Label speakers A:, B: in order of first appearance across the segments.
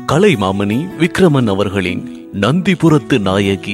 A: கலைமாமணி விக்ரமன் அவர்களின் நந்திபுரத்து நாயகி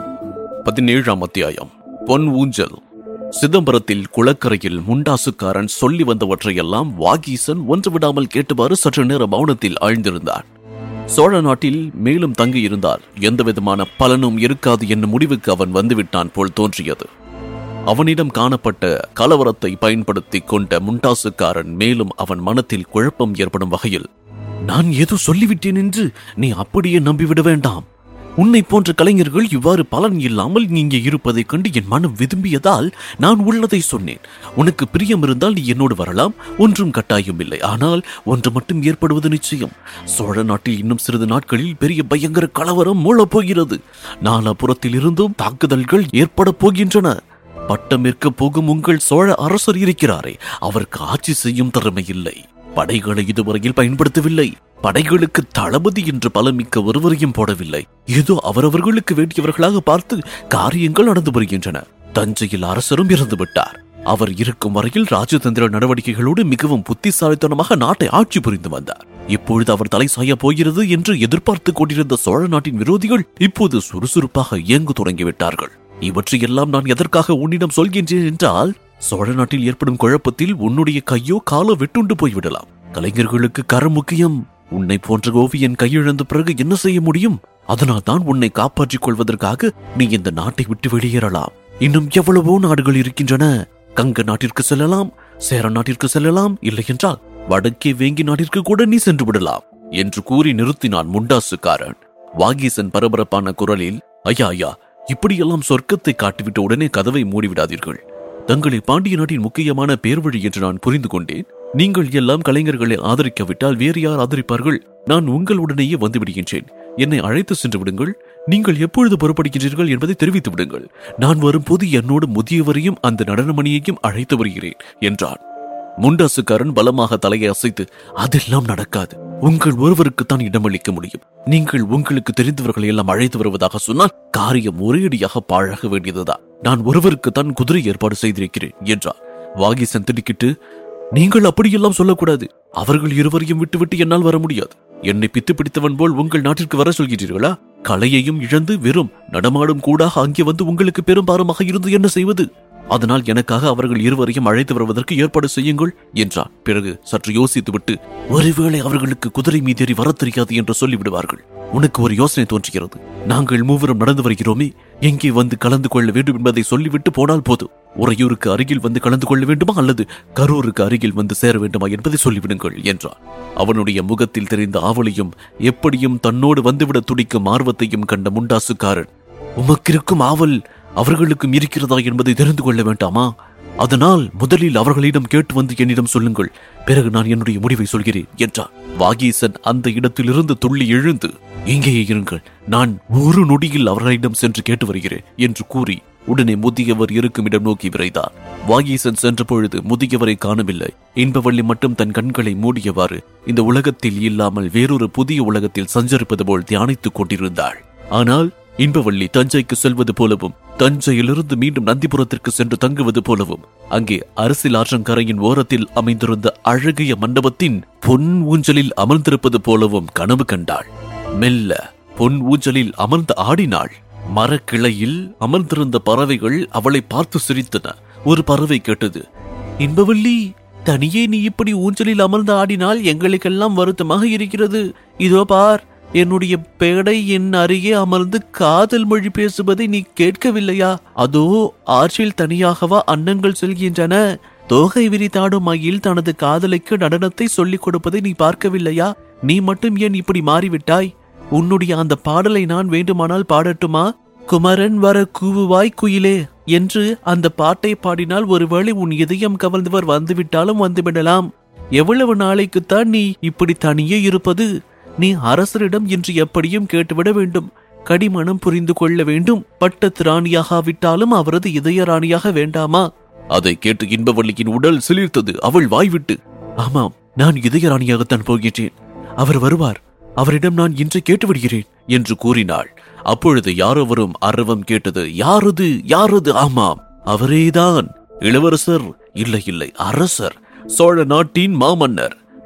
A: பதினேழாம் அத்தியாயம் பொன் ஊஞ்சல் சிதம்பரத்தில் குளக்கரையில் முண்டாசுக்காரன் சொல்லி வந்தவற்றையெல்லாம் வாகீசன் ஒன்று விடாமல் கேட்டவாறு சற்று நேர மௌனத்தில் ஆழ்ந்திருந்தான் சோழ நாட்டில் மேலும் தங்கியிருந்தால் எந்தவிதமான பலனும் இருக்காது என்னும் முடிவுக்கு அவன் வந்துவிட்டான் போல் தோன்றியது அவனிடம் காணப்பட்ட கலவரத்தை பயன்படுத்திக் கொண்ட முண்டாசுக்காரன் மேலும் அவன் மனத்தில் குழப்பம் ஏற்படும் வகையில் நான் ஏதோ சொல்லிவிட்டேன் என்று நீ அப்படியே நம்பிவிட வேண்டாம் உன்னை போன்ற கலைஞர்கள் இவ்வாறு பலன் இல்லாமல் இங்கே இருப்பதைக் கண்டு என் மனம் விரும்பியதால் நான் உள்ளதை சொன்னேன் உனக்கு பிரியம் இருந்தால் நீ என்னோடு வரலாம் ஒன்றும் கட்டாயம் இல்லை ஆனால் ஒன்று மட்டும் ஏற்படுவது நிச்சயம் சோழ நாட்டில் இன்னும் சிறிது நாட்களில் பெரிய பயங்கர கலவரம் மூழப் போகிறது நாலாபுறத்தில் இருந்தும் தாக்குதல்கள் ஏற்பட போகின்றன பட்டமிற்க போகும் உங்கள் சோழ அரசர் இருக்கிறாரே அவருக்கு ஆட்சி செய்யும் திறமை இல்லை படைகளை இதுவரையில் பயன்படுத்தவில்லை படைகளுக்கு தளபதி என்று பலமிக்க ஒருவரையும் போடவில்லை ஏதோ அவரவர்களுக்கு வேண்டியவர்களாக பார்த்து காரியங்கள் நடந்து வருகின்றன தஞ்சையில் அரசரும் இறந்து விட்டார் அவர் இருக்கும் வரையில் ராஜதந்திர நடவடிக்கைகளோடு மிகவும் புத்திசாலித்தனமாக நாட்டை ஆட்சி புரிந்து வந்தார் இப்பொழுது அவர் தலை சாய போகிறது என்று எதிர்பார்த்து கொண்டிருந்த சோழ நாட்டின் விரோதிகள் இப்போது சுறுசுறுப்பாக இயங்கு தொடங்கிவிட்டார்கள் இவற்றையெல்லாம் நான் எதற்காக உன்னிடம் சொல்கின்றேன் என்றால் சோழ நாட்டில் ஏற்படும் குழப்பத்தில் உன்னுடைய கையோ காலோ வெட்டுண்டு போய்விடலாம் கலைஞர்களுக்கு கரம் முக்கியம் உன்னை போன்ற ஓவியன் கையிழந்த பிறகு என்ன செய்ய முடியும் அதனால் தான் உன்னை காப்பாற்றிக் கொள்வதற்காக நீ இந்த நாட்டை விட்டு வெளியேறலாம் இன்னும் எவ்வளவோ நாடுகள் இருக்கின்றன கங்க நாட்டிற்கு செல்லலாம் சேர நாட்டிற்கு செல்லலாம் இல்லை என்றால் வடக்கே வேங்கி நாட்டிற்கு கூட நீ சென்று விடலாம் என்று கூறி நிறுத்தினான் முண்டாசுக்காரன் வாகீசன் பரபரப்பான குரலில் ஐயா ஐயா இப்படியெல்லாம் சொர்க்கத்தை காட்டிவிட்ட உடனே கதவை மூடிவிடாதீர்கள் தங்களை பாண்டிய நாட்டின் முக்கியமான பேர்வழி என்று நான் புரிந்து கொண்டேன் நீங்கள் எல்லாம் கலைஞர்களை ஆதரிக்காவிட்டால் வேறு யார் ஆதரிப்பார்கள் நான் உங்களுடனேயே வந்து விடுகின்றேன் என்னை அழைத்து சென்று விடுங்கள் நீங்கள் எப்பொழுது புறப்படுகின்றீர்கள் என்பதை தெரிவித்து விடுங்கள் நான் வரும்போது என்னோடு முதியவரையும் அந்த நடனமணியையும் அழைத்து வருகிறேன் என்றான் முண்டாசுக்காரன் பலமாக தலையை அசைத்து அதெல்லாம் நடக்காது உங்கள் ஒருவருக்குத்தான் இடமளிக்க முடியும் நீங்கள் உங்களுக்கு தெரிந்தவர்களை எல்லாம் அழைத்து வருவதாக சொன்னால் காரியம் ஒரேடியாக பாழாக வேண்டியதுதான் நான் ஒருவருக்குத்தான் குதிரை ஏற்பாடு செய்திருக்கிறேன் என்றார் வாகிசன் திடுக்கிட்டு நீங்கள் அப்படியெல்லாம் சொல்லக்கூடாது அவர்கள் இருவரையும் விட்டுவிட்டு என்னால் வர முடியாது என்னை பித்து பிடித்தவன் போல் உங்கள் நாட்டிற்கு வர சொல்கிறீர்களா கலையையும் இழந்து வெறும் நடமாடும் கூடாக அங்கே வந்து உங்களுக்கு பெரும்பாரமாக இருந்து என்ன செய்வது அதனால் எனக்காக அவர்கள் இருவரையும் அழைத்து வருவதற்கு ஏற்பாடு செய்யுங்கள் என்றான் பிறகு சற்று யோசித்துவிட்டு ஒருவேளை அவர்களுக்கு குதிரை மீதேறி வரத் தெரியாது என்று சொல்லிவிடுவார்கள் உனக்கு ஒரு யோசனை தோன்றுகிறது நாங்கள் மூவரும் நடந்து வருகிறோமே எங்கே வந்து கலந்து கொள்ள வேண்டும் என்பதை சொல்லிவிட்டு போனால் போதும் உறையூருக்கு அருகில் வந்து கலந்து கொள்ள வேண்டுமா அல்லது கரூருக்கு அருகில் வந்து சேர வேண்டுமா என்பதை சொல்லிவிடுங்கள் என்றான் அவனுடைய முகத்தில் தெரிந்த ஆவலையும் எப்படியும் தன்னோடு வந்துவிட துடிக்கும் ஆர்வத்தையும் கண்ட முண்டாசுக்காரன் உமக்கிருக்கும் ஆவல் அவர்களுக்கும் இருக்கிறதா என்பதை தெரிந்து கொள்ள வேண்டாமா அதனால் முதலில் அவர்களிடம் கேட்டு வந்து என்னிடம் சொல்லுங்கள் பிறகு நான் என்னுடைய முடிவை சொல்கிறேன் என்றான் வாகீசன் அந்த இடத்திலிருந்து துள்ளி எழுந்து இங்கேயே இருங்கள் நான் ஒரு நொடியில் அவர்களிடம் சென்று கேட்டு வருகிறேன் என்று கூறி உடனே முதியவர் இருக்கும் இடம் நோக்கி விரைந்தார் வாகீசன் சென்ற பொழுது முதியவரை காணவில்லை இன்பவள்ளி மட்டும் தன் கண்களை மூடியவாறு இந்த உலகத்தில் இல்லாமல் வேறொரு புதிய உலகத்தில் சஞ்சரிப்பது போல் தியானித்துக் கொண்டிருந்தாள் ஆனால் இன்பவள்ளி தஞ்சைக்கு செல்வது போலவும் தஞ்சையிலிருந்து மீண்டும் நந்திபுரத்திற்கு சென்று தங்குவது போலவும் அங்கே அரசியல் ஆற்றங்கரையின் ஓரத்தில் அமைந்திருந்த அழகிய மண்டபத்தின் பொன் ஊஞ்சலில் அமர்ந்திருப்பது போலவும் கனவு கண்டாள் மெல்ல பொன் ஊஞ்சலில் அமர்ந்து ஆடினாள் மரக்கிளையில் அமர்ந்திருந்த பறவைகள் அவளை பார்த்து சிரித்தன ஒரு பறவை கேட்டது இன்பவள்ளி தனியே நீ இப்படி ஊஞ்சலில் அமர்ந்து ஆடினால் எங்களுக்கெல்லாம் வருத்தமாக இருக்கிறது இதோ பார் என்னுடைய பேடை என் அருகே அமர்ந்து காதல் மொழி பேசுவதை நீ கேட்கவில்லையா அதோ ஆற்றில் தனியாகவா அன்னங்கள் செல்கின்றன தோகை விரித்தாடும் மயில் தனது காதலுக்கு நடனத்தை சொல்லிக் கொடுப்பதை நீ பார்க்கவில்லையா நீ மட்டும் ஏன் இப்படி மாறிவிட்டாய் உன்னுடைய அந்த பாடலை நான் வேண்டுமானால் பாடட்டுமா குமரன் வர கூவுவாய் குயிலே என்று அந்த பாட்டை பாடினால் ஒருவேளை உன் இதயம் கவர்ந்தவர் வந்துவிட்டாலும் வந்துவிடலாம் எவ்வளவு நாளைக்குத்தான் நீ இப்படி தனியே இருப்பது நீ அரசரிடம் இன்று எப்படியும் கேட்டுவிட வேண்டும் கடிமணம் புரிந்து கொள்ள வேண்டும் பட்டத்து ராணியாகாவிட்டாலும் அவரது இதய ராணியாக வேண்டாமா அதை கேட்டு இன்பவள்ளியின் உடல் சிலிர்த்தது அவள் வாய்விட்டு ஆமாம் நான் இதய ராணியாகத்தான் போகின்றேன் அவர் வருவார் அவரிடம் நான் இன்று கேட்டு விடுகிறேன் என்று கூறினாள் அப்பொழுது யாரொவரும் அரவம் கேட்டது யாரது யாரது ஆமாம் அவரேதான் இளவரசர் இல்லை இல்லை அரசர் சோழ நாட்டின் மாமன்னர்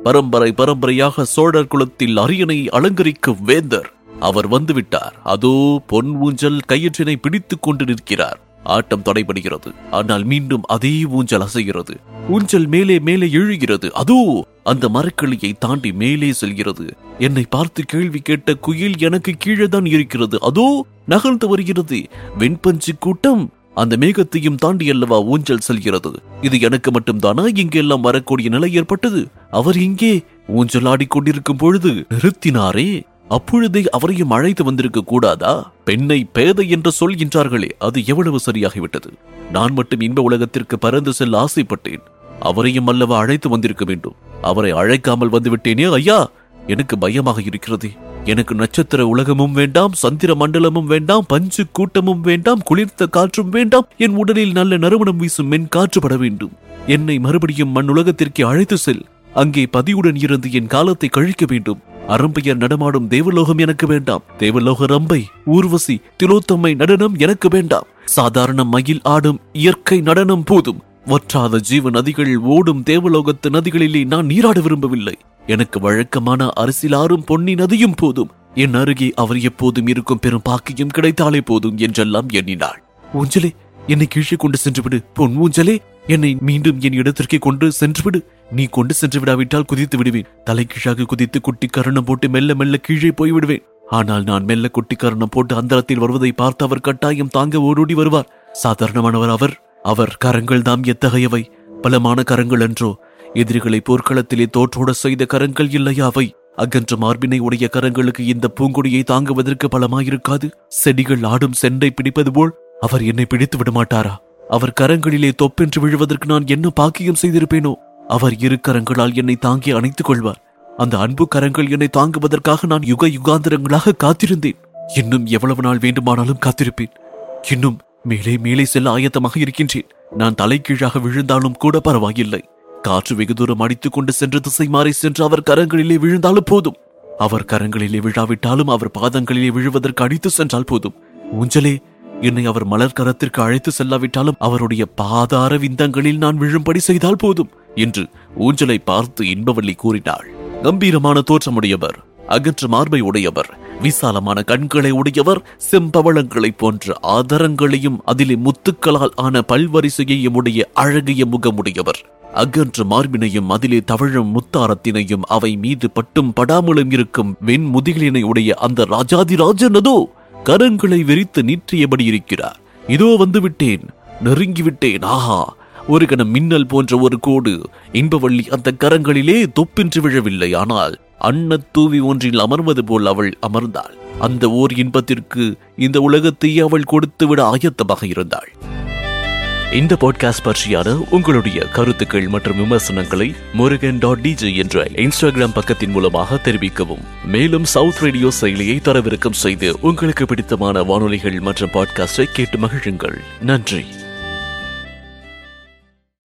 A: பரம்பரை பரம்பரையாக சோழர் குலத்தில் அரியணை அலங்கரிக்கும் வேந்தர் அவர் வந்துவிட்டார் அதோ பொன் ஊஞ்சல் கயிற்றினை பிடித்துக் கொண்டு நிற்கிறார் ஆட்டம் தடைபடுகிறது ஆனால் மீண்டும் அதே ஊஞ்சல் அசைகிறது ஊஞ்சல் மேலே மேலே எழுகிறது அதோ அந்த மரக்கிளியை தாண்டி மேலே செல்கிறது என்னை பார்த்து கேள்வி கேட்ட குயில் எனக்கு கீழே தான் இருக்கிறது அதோ நகர்ந்து வருகிறது வெண்பஞ்சு கூட்டம் அந்த மேகத்தையும் தாண்டி அல்லவா ஊஞ்சல் செல்கிறது இது எனக்கு மட்டும்தானா இங்கெல்லாம் வரக்கூடிய நிலை ஏற்பட்டது அவர் இங்கே ஊஞ்சல் ஆடிக்கொண்டிருக்கும் பொழுது நிறுத்தினாரே அப்பொழுதே அவரையும் அழைத்து வந்திருக்க கூடாதா பெண்ணை பேதை என்று சொல்கின்றார்களே அது எவ்வளவு சரியாகிவிட்டது நான் மட்டும் இன்ப உலகத்திற்கு பறந்து செல்ல ஆசைப்பட்டேன் அவரையும் அல்லவா அழைத்து வந்திருக்க வேண்டும் அவரை அழைக்காமல் வந்து விட்டேனே ஐயா எனக்கு பயமாக இருக்கிறது எனக்கு நட்சத்திர உலகமும் வேண்டாம் சந்திர மண்டலமும் வேண்டாம் பஞ்சு கூட்டமும் வேண்டாம் குளிர்ந்த காற்றும் வேண்டாம் என் உடலில் நல்ல நறுமணம் வீசும் மென் காற்று பட வேண்டும் என்னை மறுபடியும் மண் உலகத்திற்கு அழைத்து செல் அங்கே பதியுடன் இருந்து என் காலத்தை கழிக்க வேண்டும் அரம்பையர் நடமாடும் தேவலோகம் எனக்கு வேண்டாம் தேவலோக ரம்பை ஊர்வசி திலோத்தம்மை நடனம் எனக்கு வேண்டாம் சாதாரண மயில் ஆடும் இயற்கை நடனம் போதும் வற்றாத ஜீவ நதிகள் ஓடும் தேவலோகத்து நதிகளிலே நான் நீராட விரும்பவில்லை எனக்கு வழக்கமான அரசியலாரும் பொன்னி நதியும் போதும் என் அருகே அவர் எப்போதும் இருக்கும் பெரும் பாக்கியம் கிடைத்தாலே போதும் என்றெல்லாம் எண்ணினாள் ஊஞ்சலே என்னை கீழே கொண்டு சென்று விடு பொன் ஊஞ்சலே என்னை மீண்டும் என் இடத்திற்கே கொண்டு சென்று விடு நீ கொண்டு சென்று விடாவிட்டால் குதித்து விடுவேன் தலைகீழாக குதித்து குட்டி கரணம் போட்டு மெல்ல மெல்ல கீழே போய் விடுவேன் ஆனால் நான் மெல்ல குட்டி கரணம் போட்டு அந்தரத்தில் வருவதை பார்த்து அவர் கட்டாயம் தாங்க ஓடோடி வருவார் சாதாரணமானவர் அவர் அவர் கரங்கள் தாம் எத்தகையவை பலமான கரங்கள் என்றோ எதிரிகளை போர்க்களத்திலே தோற்றோட செய்த கரங்கள் இல்லையா அவை அகன்ற மார்பினை உடைய கரங்களுக்கு இந்த பூங்கொடியை தாங்குவதற்கு பலமாயிருக்காது செடிகள் ஆடும் செண்டை பிடிப்பது போல் அவர் என்னை பிடித்து விட மாட்டாரா அவர் கரங்களிலே தொப்பென்று விழுவதற்கு நான் என்ன பாக்கியம் செய்திருப்பேனோ அவர் இரு கரங்களால் என்னை தாங்கி அணைத்துக் கொள்வார் அந்த அன்பு கரங்கள் என்னை தாங்குவதற்காக நான் யுக யுகாந்திரங்களாக காத்திருந்தேன் இன்னும் எவ்வளவு நாள் வேண்டுமானாலும் காத்திருப்பேன் இன்னும் மேலே மேலே செல்ல ஆயத்தமாக இருக்கின்றேன் நான் தலைகீழாக விழுந்தாலும் கூட பரவாயில்லை காற்று வெகு தூரம் அடித்துக் கொண்டு சென்று திசை மாறி சென்று அவர் கரங்களிலே விழுந்தாலும் போதும் அவர் கரங்களிலே விழாவிட்டாலும் அவர் பாதங்களிலே விழுவதற்கு அடித்து சென்றால் போதும் ஊஞ்சலே என்னை அவர் மலர் கரத்திற்கு அழைத்து செல்லாவிட்டாலும் அவருடைய பாதார விந்தங்களில் நான் விழும்படி செய்தால் போதும் என்று ஊஞ்சலை பார்த்து இன்பவள்ளி கூறினாள் கம்பீரமான தோற்றமுடையவர் அகற்ற மார்பை உடையவர் விசாலமான கண்களை உடையவர் செம்பவளங்களை போன்ற ஆதரங்களையும் அதிலே முத்துக்களால் ஆன பல்வரிசையையும் உடைய அழகிய முகமுடையவர் அகன்ற மார்பினையும் அதிலே தவழும் முத்தாரத்தினையும் அவை மீது பட்டும் படாமலும் இருக்கும் வெண்முதிகளினை உடைய அந்த ராஜாதிராஜனதோ கரங்களை விரித்து நீற்றியபடி இருக்கிறார் இதோ வந்து விட்டேன் நெருங்கி விட்டேன் ஆஹா ஒரு கணம் மின்னல் போன்ற ஒரு கோடு இன்பவள்ளி அந்த கரங்களிலே தொப்பின்றி விழவில்லை ஆனால் அன்னத் தூவி ஒன்றில் அமர்வது போல் அவள் அமர்ந்தாள் அந்த ஓர் இன்பத்திற்கு இந்த உலகத்தையே அவள் கொடுத்துவிட ஆயத்தமாக இருந்தாள் இந்த பாட்காஸ்ட் பற்றியான உங்களுடைய கருத்துக்கள் மற்றும் விமர்சனங்களை முருகன் டாட் டிஜே என்ற இன்ஸ்டாகிராம் பக்கத்தின் மூலமாக தெரிவிக்கவும் மேலும் சவுத் ரேடியோ செயலியை தரவிறக்கம் செய்து உங்களுக்கு பிடித்தமான வானொலிகள் மற்றும் பாட்காஸ்டை கேட்டு மகிழுங்கள் நன்றி